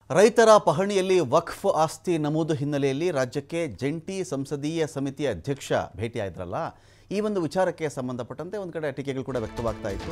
ರೈತರ ಪಹಣಿಯಲ್ಲಿ ವಕ್ಫ್ ಆಸ್ತಿ ನಮೂದು ಹಿನ್ನೆಲೆಯಲ್ಲಿ ರಾಜ್ಯಕ್ಕೆ ಜಂಟಿ ಸಂಸದೀಯ ಸಮಿತಿಯ ಅಧ್ಯಕ್ಷ ಭೇಟಿಯಾದ್ರಲ್ಲ ಈ ಒಂದು ವಿಚಾರಕ್ಕೆ ಸಂಬಂಧಪಟ್ಟಂತೆ ಒಂದು ಕಡೆ ಟೀಕೆಗಳು ಕೂಡ ವ್ಯಕ್ತವಾಗ್ತಾ ಇತ್ತು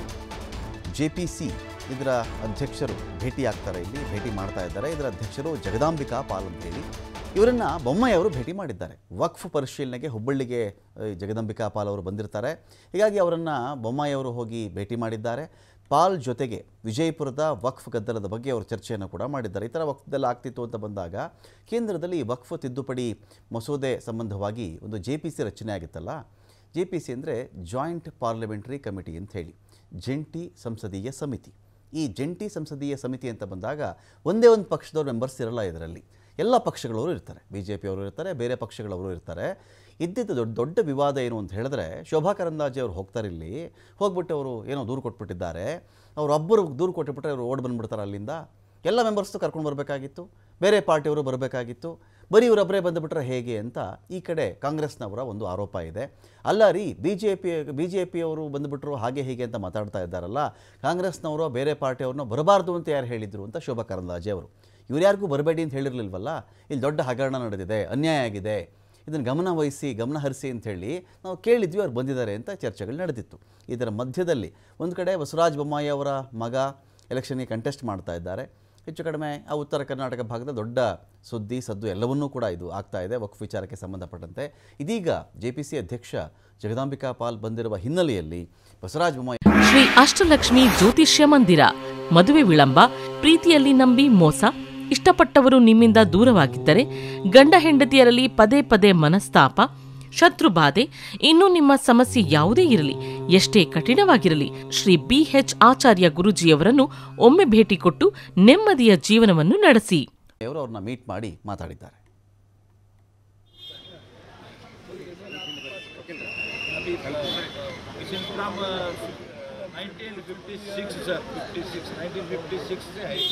ಜೆ ಪಿ ಸಿ ಇದರ ಅಧ್ಯಕ್ಷರು ಭೇಟಿ ಆಗ್ತಾರೆ ಇಲ್ಲಿ ಭೇಟಿ ಮಾಡ್ತಾ ಇದ್ದಾರೆ ಇದರ ಅಧ್ಯಕ್ಷರು ಜಗದಾಂಬಿಕಾ ಪಾಲ್ ಅಂತ ಹೇಳಿ ಇವರನ್ನು ಬೊಮ್ಮಾಯಿ ಅವರು ಭೇಟಿ ಮಾಡಿದ್ದಾರೆ ವಕ್ಫ್ ಪರಿಶೀಲನೆಗೆ ಹುಬ್ಬಳ್ಳಿಗೆ ಆ, ಜಗದಂಬಿಕಾ ಪಾಲ್ ಅವರು ಬಂದಿರ್ತಾರೆ ಹೀಗಾಗಿ ಅವರನ್ನು ಬೊಮ್ಮಾಯಿ ಅವರು ಹೋಗಿ ಭೇಟಿ ಮಾಡಿದ್ದಾರೆ ಪಾಲ್ ಜೊತೆಗೆ ವಿಜಯಪುರದ ವಕ್ಫ್ ಗದ್ದಲದ ಬಗ್ಗೆ ಅವರು ಚರ್ಚೆಯನ್ನು ಕೂಡ ಮಾಡಿದ್ದಾರೆ ಈ ಥರ ವಕ್ಫ್ದೆಲ್ಲ ಆಗ್ತಿತ್ತು ಅಂತ ಬಂದಾಗ ಕೇಂದ್ರದಲ್ಲಿ ವಕ್ಫ್ ತಿದ್ದುಪಡಿ ಮಸೂದೆ ಸಂಬಂಧವಾಗಿ ಒಂದು ಜೆ ಪಿ ಸಿ ರಚನೆ ಆಗಿತ್ತಲ್ಲ ಜೆ ಪಿ ಸಿ ಅಂದರೆ ಜಾಯಿಂಟ್ ಪಾರ್ಲಿಮೆಂಟರಿ ಕಮಿಟಿ ಅಂತ ಹೇಳಿ ಜಂಟಿ ಸಂಸದೀಯ ಸಮಿತಿ ಈ ಜಂಟಿ ಸಂಸದೀಯ ಸಮಿತಿ ಅಂತ ಬಂದಾಗ ಒಂದೇ ಒಂದು ಪಕ್ಷದವ್ರ ಮೆಂಬರ್ಸ್ ಇರಲ್ಲ ಇದರಲ್ಲಿ ಎಲ್ಲ ಪಕ್ಷಗಳವರು ಇರ್ತಾರೆ ಬಿ ಜೆ ಪಿಯವರು ಇರ್ತಾರೆ ಬೇರೆ ಪಕ್ಷಗಳವರು ಇರ್ತಾರೆ ಇದ್ದಿದ್ದು ದೊಡ್ಡ ದೊಡ್ಡ ವಿವಾದ ಏನು ಅಂತ ಹೇಳಿದ್ರೆ ಶೋಭಾ ಕರಂದಾಜೆ ಅವರು ಹೋಗ್ತಾರೆ ಇಲ್ಲಿ ಹೋಗ್ಬಿಟ್ಟು ಅವರು ಏನೋ ದೂರು ಕೊಟ್ಬಿಟ್ಟಿದ್ದಾರೆ ಅವರೊಬ್ಬರು ದೂರು ಕೊಟ್ಟುಬಿಟ್ರೆ ಅವರು ಓಡ್ ಬಂದುಬಿಡ್ತಾರೆ ಅಲ್ಲಿಂದ ಎಲ್ಲ ಮೆಂಬರ್ಸ್ದು ಕರ್ಕೊಂಡು ಬರಬೇಕಾಗಿತ್ತು ಬೇರೆ ಪಾರ್ಟಿಯವರು ಬರಬೇಕಾಗಿತ್ತು ಬರೀ ಇವರೊಬ್ಬರೇ ಬಂದುಬಿಟ್ರೆ ಹೇಗೆ ಅಂತ ಈ ಕಡೆ ಕಾಂಗ್ರೆಸ್ನವರ ಒಂದು ಆರೋಪ ಇದೆ ಅಲ್ಲ ರೀ B J P B J ಪಿಯವರು ಬಂದುಬಿಟ್ರು ಹಾಗೆ ಹೀಗೆ ಅಂತ ಮಾತಾಡ್ತಾ ಇದ್ದಾರಲ್ಲ ಕಾಂಗ್ರೆಸ್ನವರು ಬೇರೆ ಪಾರ್ಟಿಯವ್ರನ್ನ ಬರಬಾರ್ದು ಅಂತ ಯಾರು ಹೇಳಿದರು ಅಂತ ಶೋಭಾ ಕರಂದ್ಲಾಜೆ ಅವರು ಇವ್ರು ಯಾರಿಗೂ ಬರಬೇಡಿ ಅಂತ ಹೇಳಿರಲಿಲ್ವಲ್ಲ ಇಲ್ಲಿ ದೊಡ್ಡ ಹಗರಣ ನಡೆದಿದೆ ಅನ್ಯಾಯ ಆಗಿದೆ ಇದನ್ನು ಗಮನ ವಹಿಸಿ ಗಮನ ಹರಿಸಿ ಅಂತ ಹೇಳಿ ನಾವು ಕೇಳಿದ್ವಿ ಅವ್ರು ಬಂದಿದ್ದಾರೆ ಅಂತ ಚರ್ಚೆಗಳು ನಡೆದಿತ್ತು ಇದರ ಮಧ್ಯದಲ್ಲಿ ಒಂದು ಕಡೆ ಬಸವರಾಜ ಬೊಮ್ಮಾಯಿ ಅವರ ಮಗ ಎಲೆಕ್ಷನ್ಗೆ ಕಂಟೆಸ್ಟ್ ಮಾಡ್ತಾ ಇದ್ದಾರೆ ಹೆಚ್ಚು ಕಡಿಮೆ ಆ ಉತ್ತರ ಕರ್ನಾಟಕ ಭಾಗದ ದೊಡ್ಡ ಸುದ್ದಿ ಸದ್ದು ಎಲ್ಲವನ್ನೂ ಕೂಡ ಇದು ಆಗ್ತಾ ಇದೆ ವಕ್ಫ್ ವಿಚಾರಕ್ಕೆ ಸಂಬಂಧಪಟ್ಟಂತೆ ಇದೀಗ ಜೆ ಪಿ ಸಿ ಅಧ್ಯಕ್ಷ ಜಗದಾಂಬಿಕಾ ಪಾಲ್ ಬಂದಿರುವ ಹಿನ್ನೆಲೆಯಲ್ಲಿ ಬಸವರಾಜ ಬೊಮ್ಮಾಯಿ ಶ್ರೀ ಅಷ್ಟಲಕ್ಷ್ಮಿ ಜ್ಯೋತಿಷ್ಯ ಮಂದಿರ ಮದುವೆ ವಿಳಂಬ ಪ್ರೀತಿಯಲ್ಲಿ ನಂಬಿ ಮೋಸ ಇಷ್ಟಪಟ್ಟವರು ನಿಮ್ಮಿಂದ ದೂರವಾಗಿದ್ದರೆ ಗಂಡ ಹೆಂಡತಿಯರಲ್ಲಿ ಪದೇ ಪದೇ ಮನಸ್ತಾಪ ಶತ್ರುಬಾಧೆ ಇನ್ನೂ ನಿಮ್ಮ ಸಮಸ್ಯೆ ಯಾವುದೇ ಇರಲಿ ಎಷ್ಟೇ ಕಠಿಣವಾಗಿರಲಿ ಶ್ರೀ ಬಿ ಎಚ್ ಆಚಾರ್ಯ ಗುರುಜಿಯವರನ್ನು ಒಮ್ಮೆ ಭೇಟಿ ಕೊಟ್ಟು ನೆಮ್ಮದಿಯ ಜೀವನವನ್ನು ನಡೆಸಿ ಅವರು ಅವ್ರನ್ನ ಮೀಟ್ ಮಾಡಿ ಮಾತಾಡಿದ್ದಾರೆ This is from uh, 1956, sir. 56, 1956 से है.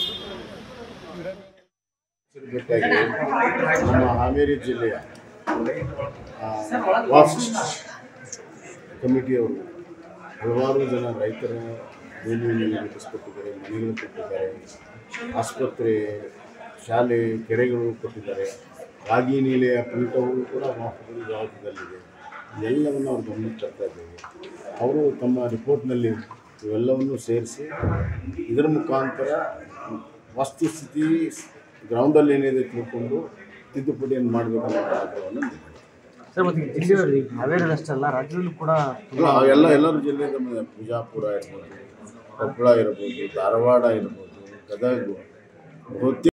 ಭೇಟಿಯಾಗಿ ನಮ್ಮ ಹಾವೇರಿ ಜಿಲ್ಲೆಯ ಆ, ವಾಫ್ ಕಮಿಟಿಯವರು ಹಲವಾರು ಜನ ರೈತರ ಭೂಮಿಯನ್ನು ರೂಪಿಸ್ಕೊಟ್ಟಿದ್ದಾರೆ ಮನೆಗಳು ಕೊಟ್ಟಿದ್ದಾರೆ ಆಸ್ಪತ್ರೆ ಶಾಲೆ ಕೆರೆಗಳು ಕೊಟ್ಟಿದ್ದಾರೆ ರಾಗಿ ನೀಲೆಯ ಪೀಠವು ಕೂಡ ವಾಫ್ಗಳ ಜವಾಬ್ದಾರಿಯಲ್ಲಿದೆ ಇವೆಲ್ಲವನ್ನು ಅವ್ರು ಗಮನಕ್ಕೆ ತರ್ತಾ ಇದ್ದೇವೆ ಅವರು ತಮ್ಮ ರಿಪೋರ್ಟ್ನಲ್ಲಿ ಇವೆಲ್ಲವನ್ನು ಸೇರಿಸಿ ಇದರ ಮುಖಾಂತರ ವಸ್ತುಸ್ಥಿತಿ ಗ್ರೌಂಡಲ್ಲಿ ಏನಿದೆ ತಿಳ್ಕೊಂಡು ತಿದ್ದುಪಡಿಯನ್ನು ಮಾಡಬೇಕನ್ನೋ ಆಗ್ರಹವನ್ನು ಮಾಡಿದ್ದಾರೆ. ಸರ್ ಮತ್ತೆ ಜಿಲ್ಲೆಯಲ್ಲಿ ಹಾವೇರಿ ಅಷ್ಟಲ್ಲ ರಾಜ್ಯದಲ್ಲೂ ಕೂಡ ಅಲ್ಲ, ಎಲ್ಲ ಎಲ್ಲರ ಜಿಲ್ಲೆ ನಮ್ಮ ಬಿಜಾಪುರ ಇರ್ಬೋದು ಕೊಪ್ಪಳ ಇರ್ಬೋದು ಧಾರವಾಡ ಇರ್ಬೋದು ಗದಗ ಬಹುತೇಕ